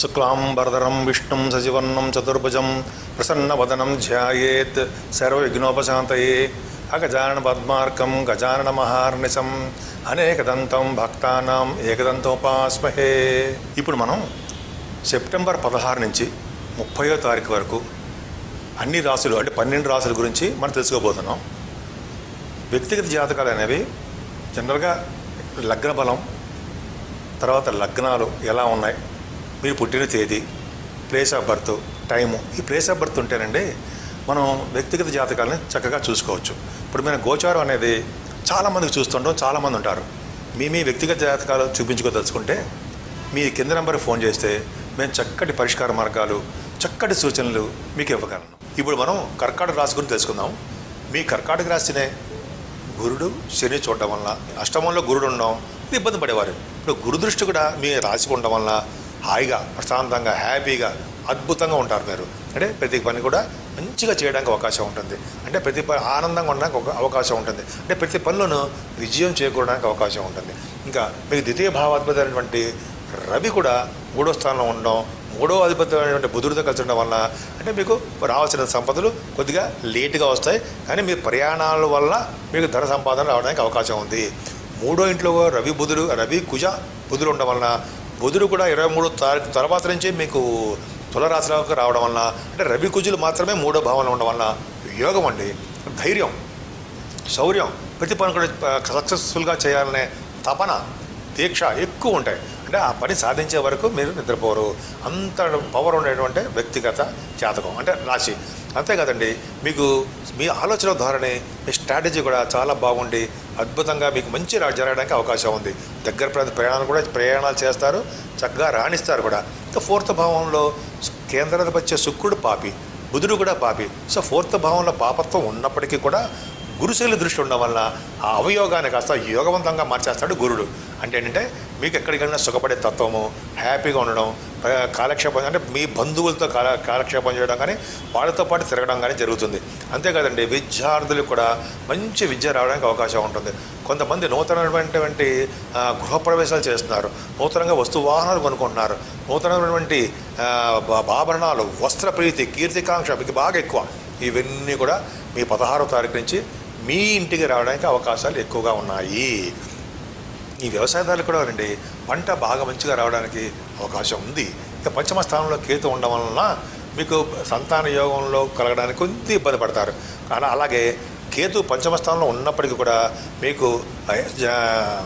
శుక్లాంబరధరం విష్ణుం సజివర్ణం చతుర్భుజం ప్రసన్నవదనం ధ్యాయేత్ సర్వవిఘ్నోపశాంతయే అగజానన పద్మార్కం గజానన మహార్నిశం అనేకదంతం భక్తానాం ఏకదంతోపాస్మహే ఇప్పుడు మనం సెప్టెంబర్ పదహారు నుంచి ముప్పయో తారీఖు వరకు అన్ని రాసులు అంటే పన్నెండు రాసుల గురించి మనం తెలుసుకోబోతున్నాం వ్యక్తిగత జాతకాలు అనేవి జనరల్గా లగ్న బలం తర్వాత లగ్నాలు ఎలా ఉన్నాయి మీరు పుట్టిన తేదీ ప్లేస్ ఆఫ్ బర్త్ టైము ఈ ప్లేస్ ఆఫ్ బర్త్ ఉంటేనండి మనం వ్యక్తిగత జాతకాలని చక్కగా చూసుకోవచ్చు ఇప్పుడు మేము గోచారం అనేది చాలామందికి చూస్తుంటాం చాలామంది ఉంటారు మీ మీ వ్యక్తిగత జాతకాలు చూపించుకోదలుచుకుంటే మీ కింద నెంబర్ ఫోన్ చేస్తే మేము చక్కటి పరిష్కార మార్గాలు చక్కటి సూచనలు మీకు ఇవ్వగలను ఇప్పుడు మనం కర్కాటక రాశి గురించి తెలుసుకుందాం మీ కర్కాటక రాశినే గురుడు శని చూడడం వల్ల అష్టమంలో గురుడు ఉండడం ఇది ఇబ్బంది పడేవారు ఇప్పుడు గురు దృష్టి కూడా మీ రాశి ఉండడం వల్ల హాయిగా ప్రశాంతంగా హ్యాపీగా అద్భుతంగా ఉంటారు మీరు అంటే ప్రతి పని కూడా మంచిగా చేయడానికి అవకాశం ఉంటుంది అంటే ప్రతి పని ఆనందంగా ఉండడానికి ఒక అవకాశం ఉంటుంది అంటే ప్రతి పనులను విజయం చేకూరడానికి అవకాశం ఉంటుంది ఇంకా మీకు ద్వితీయ భావాధిపతి అయినటువంటి రవి కూడా మూడో స్థానంలో ఉండడం మూడో అధిపతి బుధుడితో కలిసి ఉండడం వల్ల అంటే మీకు రావాల్సిన సంపదలు కొద్దిగా లేటుగా వస్తాయి కానీ మీ ప్రయాణాల వల్ల మీకు ధన సంపాదన రావడానికి అవకాశం ఉంది మూడో ఇంట్లో రవి బుధుడు రవి కుజ బుధుడు ఉండడం వలన బుధుడు కూడా ఇరవై మూడో తారీఖు తర్వాత నుంచి మీకు తులరాశిలోకి రావడం వలన అంటే రవి కుజులు మాత్రమే మూడో భావంలో ఉండడం వలన యోగం అండి ధైర్యం శౌర్యం ప్రతి పని కూడా సక్సెస్ఫుల్గా చేయాలనే తపన దీక్ష ఎక్కువ ఉంటాయి అంటే ఆ పని సాధించే వరకు మీరు నిద్రపోరు అంత పవర్ ఉండేటువంటి వ్యక్తిగత జాతకం అంటే రాశి అంతే కదండి మీకు మీ ఆలోచన ధోరణి మీ స్ట్రాటజీ కూడా చాలా బాగుండి అద్భుతంగా మీకు మంచి రా- జరగడానికి అవకాశం ఉంది దగ్గర ప్రాంత ప్రయాణాలు కూడా ప్రయాణాలు చేస్తారు చక్కగా రాణిస్తారు కూడా ఇంకా ఫోర్త్ భావంలో కేంద్రాధిపత్య శుక్రుడు పాపి బుధుడు కూడా పాపి సో ఫోర్త్ భావంలో పాపత్వం ఉన్నప్పటికీ కూడా గురుశైలి దృష్టి ఉండడం వల్ల ఆ అవయోగాన్ని కాస్త యోగవంతంగా మార్చేస్తాడు గురుడు అంటే ఏంటంటే మీకు ఎక్కడికైనా సుఖపడే తత్వము హ్యాపీగా ఉండడం ఆ, కాలక్షేపం అంటే మీ బంధువులతో కాల కాలక్షేపం చేయడం కానీ వాళ్ళతో పాటు తిరగడం కానీ జరుగుతుంది అంతేకాదండి విద్యార్థులకు కూడా మంచి విద్య రావడానికి అవకాశం ఉంటుంది కొంతమంది నూతనమైనటువంటి ఆ, గృహప్రవేశాలు చేస్తున్నారు నూతనంగా వస్తు వాహనాలు కొనుక్కుంటున్నారు నూతనమైనటువంటి ఆ, బా- ఆభరణాలు వస్త్ర ప్రీతి కీర్తికాంక్ష మీకు బాగా ఎక్కువ ఇవన్నీ కూడా మీ పదహారో తారీఖు నుంచి మీ ఇంటికి రావడానికి అవకాశాలు ఎక్కువగా ఉన్నాయి ఈ వ్యవసాయదారులు కూడా రండి పంట బాగా మంచిగా రావడానికి అవకాశం ఉంది ఇక పంచమ స్థానంలో కేతు ఉండడం వలన మీకు సంతాన యోగంలో కలగడానికి కొంత ఇబ్బంది పడతారు కానీ అలాగే కేతు పంచమ స్థానంలో ఉన్నప్పటికీ కూడా మీకు ఆ, జా-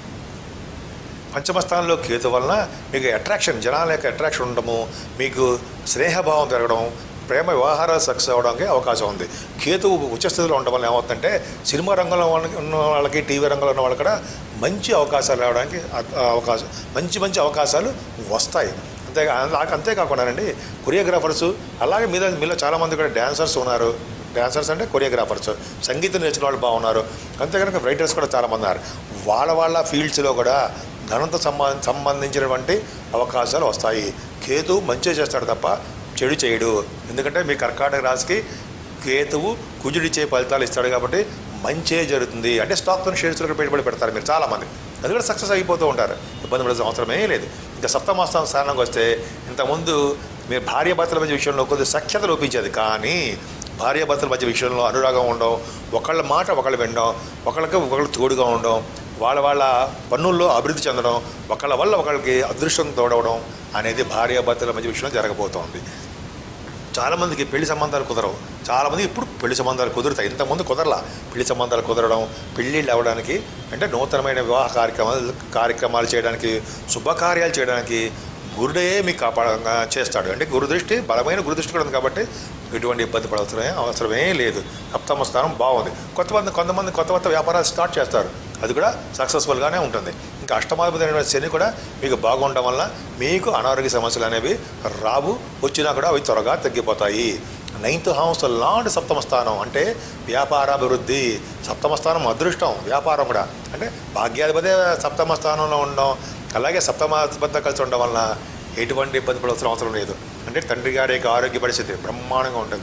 పంచమ స్థానంలో కేతు వలన మీకు అట్రాక్షన్ జనాల యొక్క అట్రాక్షన్ ఉండడము మీకు స్నేహభావం పెరగడం ప్రేమ వ్యవహారాలు సక్సెస్ అవ్వడానికి అవకాశం ఉంది కేతు ఉచ్చస్థితిలో ఉండడం వల్ల ఏమవుతుందంటే సినిమా రంగంలో వాళ్ళకి ఉన్న వాళ్ళకి టీవీ రంగంలో ఉన్న వాళ్ళకి కూడా మంచి అవకాశాలు రావడానికి అ- అవకాశం మంచి మంచి అవకాశాలు వస్తాయి అంతే అంతేకాకుండానండి కొరియోగ్రాఫర్స్ అలాగే మీద మీలో చాలామంది కూడా డ్యాన్సర్స్ ఉన్నారు డాన్సర్స్ అంటే కొరియోగ్రాఫర్స్ సంగీతం నేర్చిన వాళ్ళు బాగున్నారు అంతే కనుక రైటర్స్ కూడా చాలామంది ఉన్నారు వాళ్ళ వాళ్ళ ఫీల్డ్స్లో కూడా ధనంతో సంబ సంబంధించినటువంటి అవకాశాలు వస్తాయి కేతు మంచిగా చేస్తాడు తప్ప చెడు చేయడు ఎందుకంటే మీ కర్కాటక రాశికి కేతువు కుజుడిచ్చే ఫలితాలు ఇస్తాడు కాబట్టి మంచే జరుగుతుంది అంటే స్టాక్ షేర్స్లో పెట్టుబడి పెడతారు మీరు చాలామంది అది కూడా సక్సెస్ అయిపోతూ ఉంటారు ఇబ్బంది పడాల్సిన అవసరమే లేదు ఇంకా సప్తమాస్థానం స్థానంకి వస్తే ఇంతకుముందు మీరు భార్యాభర్తల మధ్య విషయంలో కొద్దిగా సఖ్యత లోపించేది కానీ భార్యాభర్తల మధ్య విషయంలో అనురాగం ఉండడం ఒకళ్ళ మాట ఒకళ్ళు వినడం ఒకళ్ళకి ఒకళ్ళు తోడుగా ఉండడం వాళ్ళ వాళ్ళ పన్నుల్లో అభివృద్ధి చెందడం ఒకళ్ళ వల్ల ఒకళ్ళకి అదృష్టం తోడవడం అనేది భార్యాభర్తల మధ్య విషయంలో జరగబోతోంది చాలామందికి పెళ్లి సంబంధాలు కుదరవు చాలామంది ఇప్పుడు పెళ్లి సంబంధాలు కుదురుతాయి ఇంతకుముందు కుదరలా పెళ్లి సంబంధాలు కుదరడం పెళ్ళిళ్ళు అవ్వడానికి అంటే నూతనమైన వివాహ కార్యక్రమాలు కార్యక్రమాలు చేయడానికి శుభకార్యాలు చేయడానికి గురుడే మీకు కాపాడ చేస్తాడు అంటే గురు దృష్టి బలమైన గురు దృష్టి కూడా ఉంది కాబట్టి ఎటువంటి ఇబ్బంది పడవసరమే అవసరమే లేదు సప్తమ స్థానం బాగుంది కొంతమంది కొంతమంది కొత్త కొత్త వ్యాపారాలు స్టార్ట్ చేస్తారు అది కూడా సక్సెస్ఫుల్గానే ఉంటుంది ఇంకా అష్టమాధిపతి అయిన శని కూడా మీకు బాగుండడం వల్ల మీకు అనారోగ్య సమస్యలు అనేవి రావు వచ్చినా కూడా అవి త్వరగా తగ్గిపోతాయి నైన్త్ హౌస్ లాంటి సప్తమ స్థానం అంటే వ్యాపారాభివృద్ధి సప్తమ స్థానం అదృష్టం వ్యాపారం కూడా అంటే భాగ్యాధిపతి సప్తమ స్థానంలో ఉండడం అలాగే సప్తమాధిపతితో కలిసి ఉండడం వలన ఎటువంటి ఇబ్బంది పడవలసిన అవసరం లేదు అంటే తండ్రి గారి యొక్క ఆరోగ్య పరిస్థితి బ్రహ్మాండంగా ఉంటుంది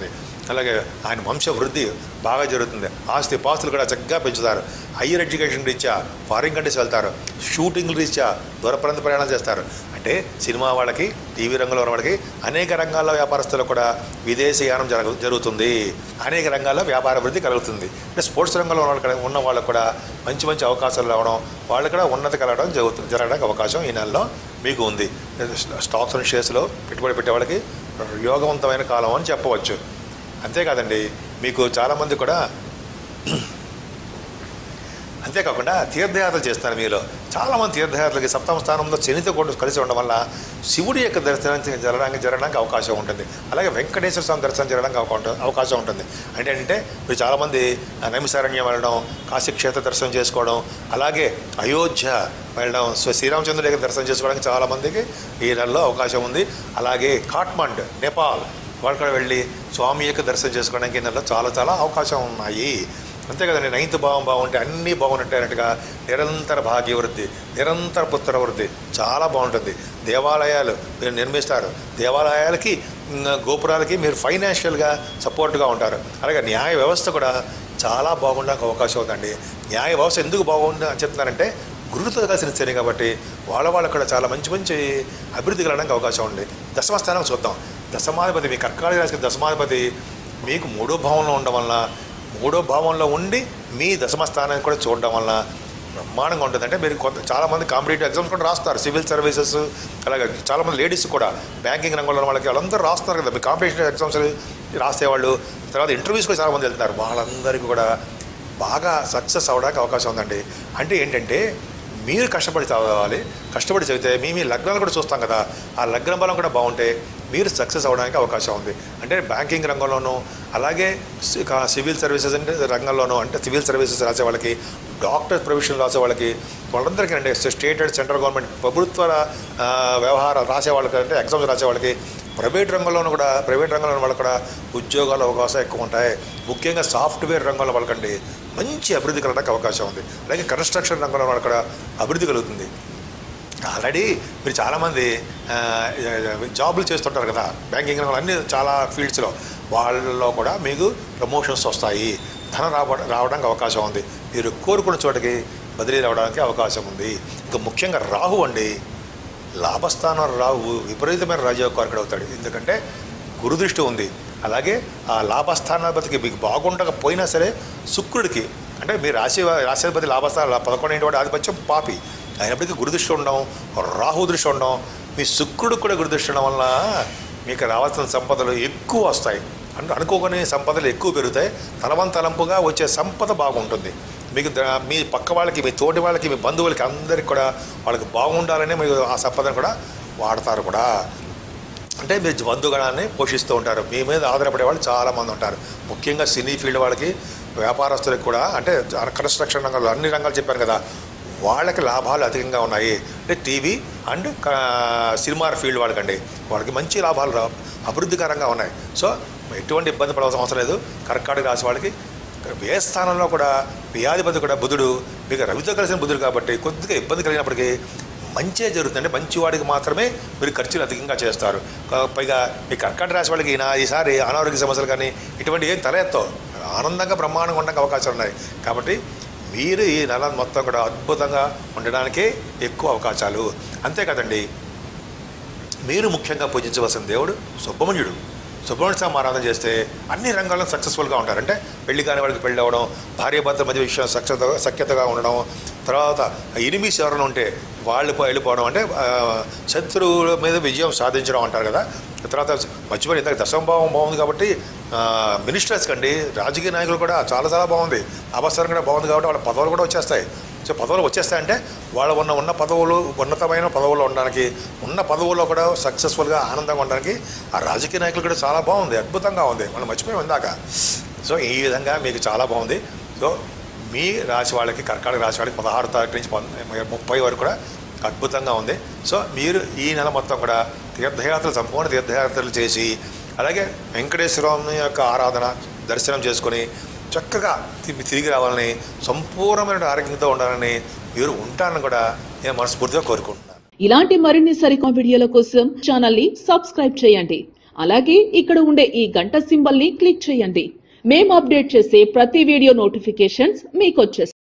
అలాగే ఆయన వంశ వృద్ధి బాగా జరుగుతుంది ఆస్తి పాస్తులు కూడా చక్కగా పెంచుతారు హయ్యర్ ఎడ్యుకేషన్ రీత్యా ఫారిన్ కంట్రీస్ వెళ్తారు షూటింగ్ రీత్యా దూర ప్రాంత ప్రయాణాలు చేస్తారు అంటే సినిమా వాళ్ళకి టీవీ రంగంలో ఉన్న వాళ్ళకి అనేక రంగాల్లో వ్యాపారస్తులు కూడా విదేశీయానం జరగ జరుగుతుంది అనేక రంగాల్లో వ్యాపార వృద్ధి కలుగుతుంది అంటే స్పోర్ట్స్ రంగంలో ఉన్న వాళ్ళకి ఉన్న వాళ్ళకు కూడా మంచి మంచి అవకాశాలు రావడం వాళ్ళు కూడా ఉన్నతి కలగడం జరుగుతుంది జరగడానికి అవకాశం ఈ నెలలో మీకు ఉంది స్టాక్స్ అండ్ షేర్స్లో పెట్టుబడి పెట్టే వాళ్ళకి యోగవంతమైన కాలం అని చెప్పవచ్చు అంతేకాదండి మీకు చాలామంది కూడా అంతేకాకుండా తీర్థయాత్రలు చేస్తారు మీలో చాలామంది తీర్థయాత్రలకి సప్తమ స్థానంలో శనితో కూడా కలిసి ఉండడం వల్ల శివుడి యొక్క దర్శనం జరగడానికి జరగడానికి అవకాశం ఉంటుంది అలాగే వెంకటేశ్వర స్వామి దర్శనం జరగడానికి అవకాశం అవకాశం ఉంటుంది అంటే అంటే మీరు చాలామంది నైమిసారణ్యం వెళ్ళడం కాశీక్షేత్ర దర్శనం చేసుకోవడం అలాగే అయోధ్య వెళ్ళడం స్వ శ్రీరామచంద్రుడి యొక్క దర్శనం చేసుకోవడానికి చాలామందికి ఈ నెలలో అవకాశం ఉంది అలాగే కాట్మండ్ నేపాల్ వాళ్ళు కూడా వెళ్ళి స్వామి యొక్క దర్శనం చేసుకోవడానికి ఈ నెలలో చాలా చాలా అవకాశం ఉన్నాయి అంతే కదండి నైన్త్ భావం బాగుంటే అన్నీ బాగుంటాయి అన్నట్టుగా నిరంతర భాగ్యవృద్ధి నిరంతర పుత్ర వృద్ధి చాలా బాగుంటుంది దేవాలయాలు మీరు నిర్మిస్తారు దేవాలయాలకి మ్, గోపురాలకి మీరు ఫైనాన్షియల్గా సపోర్ట్గా ఉంటారు అలాగే న్యాయ వ్యవస్థ కూడా చాలా బాగుండడానికి అవకాశం అవుతుంది న్యాయ వ్యవస్థ ఎందుకు బాగుంది అని చెప్తున్నారంటే గురుతో కలిసిన శని కాబట్టి వాళ్ళ వాళ్ళకు కూడా చాలా మంచి మంచి అభివృద్ధి కలగడానికి అవకాశం ఉంది దశమ స్థానం చూద్దాం దశమాధిపతి మీ కర్కాటక రాశికి దశమాధిపతి మీకు మూడో భావంలో ఉండడం వల్ల మూడో భావంలో ఉండి మీ దశమ స్థానాన్ని కూడా చూడడం వల్ల బ్రహ్మాండంగా ఉంటుంది అంటే మీరు కొంత చాలామంది కాంపిటేటివ్ ఎగ్జామ్స్ కూడా రాస్తారు సివిల్ సర్వీసెస్ అలాగే చాలామంది లేడీస్ కూడా బ్యాంకింగ్ రంగంలో ఉన్న వాళ్ళకి వాళ్ళందరూ రాస్తున్నారు కదా మీ కాంపిటేటివ్ ఎగ్జామ్స్ రాసేవాళ్ళు తర్వాత ఇంటర్వ్యూస్ కూడా చాలామంది వెళ్తారు వాళ్ళందరికీ కూడా బాగా సక్సెస్ అవ్వడానికి అవకాశం ఉందండి అంటే ఏంటంటే మీరు కష్టపడి చదవాలి కష్టపడి చదివితే మీ మీ లగ్నాలు కూడా చూస్తాం కదా ఆ లగ్న బలం కూడా బాగుంటే మీరు సక్సెస్ అవ్వడానికి అవకాశం ఉంది అంటే బ్యాంకింగ్ రంగంలోనూ అలాగే సి- కా- సివిల్ సర్వీసెస్ అంటే రంగంలోనూ అంటే సివిల్ సర్వీసెస్ రాసే వాళ్ళకి డాక్టర్ ప్రొఫెషన్ రాసే వాళ్ళకి వాళ్ళందరికీ అంటే స్టేట్ అండ్ సెంట్రల్ గవర్నమెంట్ ప్రభుత్వ ఆ, వ్యవహారాలు రాసే వాళ్ళకి అంటే ఎగ్జామ్స్ రాసే వాళ్ళకి ప్రైవేట్ రంగంలోనూ కూడా ప్రైవేట్ రంగంలో ఉన్న వాళ్ళకి కూడా ఉద్యోగాల అవకాశాలు ఎక్కువ ఉంటాయి ముఖ్యంగా సాఫ్ట్వేర్ రంగంలో వాళ్ళకండి మంచి అభివృద్ధి కలగడానికి అవకాశం ఉంది అలాగే కన్స్ట్రక్షన్ రంగంలో వాళ్ళకి కూడా అభివృద్ధి కలుగుతుంది ఆల్రెడీ మీరు చాలామంది ఆ, జాబులు చేస్తుంటారు కదా బ్యాంకింగ్ రంగంలో అన్ని చాలా ఫీల్డ్స్లో వాళ్ళలో కూడా మీకు ప్రమోషన్స్ వస్తాయి ధనం రావ రావడానికి అవకాశం ఉంది మీరు కోరుకున్న చోటకి బదిలీ రావడానికి అవకాశం ఉంది ఇంకా ముఖ్యంగా రాహు అండి లాభస్థానం రాహు విపరీతమైన రాజయోగకారకుడు అవుతాడు ఎందుకంటే గురుదృష్టి ఉంది అలాగే ఆ లాభస్థానాధిపతికి మీకు బాగుండకపోయినా సరే శుక్రుడికి అంటే మీ రాశి రాశాధిపతి లాభస్థాన పదకొండు వాడి ఆధిపత్యం పాపి అయినప్పటికీ గురుదృష్టి ఉండడం రాహు దృష్టి ఉండడం మీ శుక్రుడు కూడా గురుదృష్టి ఉండడం వల్ల మీకు రావాల్సిన సంపదలు ఎక్కువ వస్తాయి అంటే అనుకోని సంపదలు ఎక్కువ పెరుగుతాయి తలవంతలంపుగా వచ్చే సంపద బాగుంటుంది మీకు ద- మీ పక్క వాళ్ళకి మీ తోటి వాళ్ళకి మీ బంధువులకి అందరికి కూడా వాళ్ళకి బాగుండాలని మీరు ఆ సంపదను కూడా వాడతారు కూడా అంటే మీరు బంధుగణాన్ని పోషిస్తూ ఉంటారు మీ మీద ఆధారపడే వాళ్ళు చాలామంది ఉంటారు ముఖ్యంగా సినీ ఫీల్డ్ వాళ్ళకి వ్యాపారస్తులకు కూడా అంటే కన్స్ట్రక్షన్ రంగాలు అన్ని రంగాలు చెప్పాను కదా వాళ్ళకి లాభాలు అధికంగా ఉన్నాయి అంటే టీవీ అండ్ సినిమా ఫీల్డ్ వాళ్ళకండి వాళ్ళకి మంచి లాభాలు రా అభివృద్ధికరంగా ఉన్నాయి సో ఎటువంటి ఇబ్బంది పడవలసిన అవసరం లేదు కర్కాటక రాశి వాళ్ళకి ఏ స్థానంలో కూడా వ్యాధిపతి కూడా బుధుడు మీకు రవితో కలిసిన బుధుడు కాబట్టి కొద్దిగా ఇబ్బంది కలిగినప్పటికీ మంచే జరుగుతుంది అంటే మంచివాడికి మాత్రమే మీరు ఖర్చులు అధికంగా చేస్తారు కా- పైగా మీ కర్కాటక రాశి వాళ్ళకి నా ఈసారి అనారోగ్య సమస్యలు కానీ ఇటువంటి ఏం తలెత్తో ఆనందంగా బ్రహ్మాండంగా ఉండడానికి అవకాశాలు ఉన్నాయి కాబట్టి మీరు ఈ నెల మొత్తం కూడా అద్భుతంగా ఉండడానికే ఎక్కువ అవకాశాలు అంతే కదండి మీరు ముఖ్యంగా పూజించవలసిన దేవుడు సుబ్రహ్మణ్యుడు సుబ్రహ్మణ్య స్వామి ఆరాధన చేస్తే అన్ని రంగాల్లో సక్సెస్ఫుల్గా ఉంటారు అంటే పెళ్లి కాని వాళ్ళకి పెళ్ళి అవ్వడం భార్యాభర్తల మధ్య విషయం సఖ్యత సఖ్యతగా ఉండడం తర్వాత ఎనిమిస్ ఎవరైనా ఉంటే వాళ్ళు పో- వెళ్ళిపోవడం అంటే ఆ, శత్రువుల మీద విజయం సాధించడం అంటారు కదా తర్వాత మర్చిపోయి ఇందాక దశంభావం బాగుంది కాబట్టి మినిస్టర్స్ కండి రాజకీయ నాయకులు కూడా చాలా చాలా బాగుంది అవసరం కూడా బాగుంది కాబట్టి వాళ్ళ పదవులు కూడా వచ్చేస్తాయి సో పదవులు వచ్చేస్తాయంటే వాళ్ళ ఉన్న ఉన్న పదవులు ఉన్నతమైన పదవుల్లో ఉండడానికి ఉన్న పదవుల్లో కూడా సక్సెస్ఫుల్గా ఆనందంగా ఉండడానికి ఆ రాజకీయ నాయకులు కూడా చాలా బాగుంది అద్భుతంగా ఉంది మనం మర్చిపోయి ఇందాక సో ఈ విధంగా మీకు చాలా బాగుంది సో మీ రాశి వాళ్ళకి కర్కాటక రాశి వాళ్ళకి పదహారు తారీఖు నుంచి పంద- ముప్పై వరకు కూడా అద్భుతంగా ఉంది సో మీరు ఈ నెల మొత్తం కూడా తీర్థయాత్రలు సంపూర్ణ తీర్థయాత్రలు చేసి అలాగే వెంకటేశ్వరం యొక్క ఆరాధన దర్శనం చేసుకొని చక్కగా తి- తిరిగి రావాలని సంపూర్ణమైన ఆరోగ్యంతో ఉండాలని మీరు ఉంటారని కూడా నేను మనస్ఫూర్తిగా కోరుకుంటున్నాను ఇలాంటి మరిన్ని సరికొత్త వీడియోల కోసం ఛానల్ ని సబ్స్క్రైబ్ చేయండి అలాగే ఇక్కడ ఉండే ఈ గంట సింబల్ ని క్లిక్ చేయండి మేము అప్డేట్ చేసే ప్రతి వీడియో నోటిఫికేషన్స్ మీకు వచ్చేస్తాయి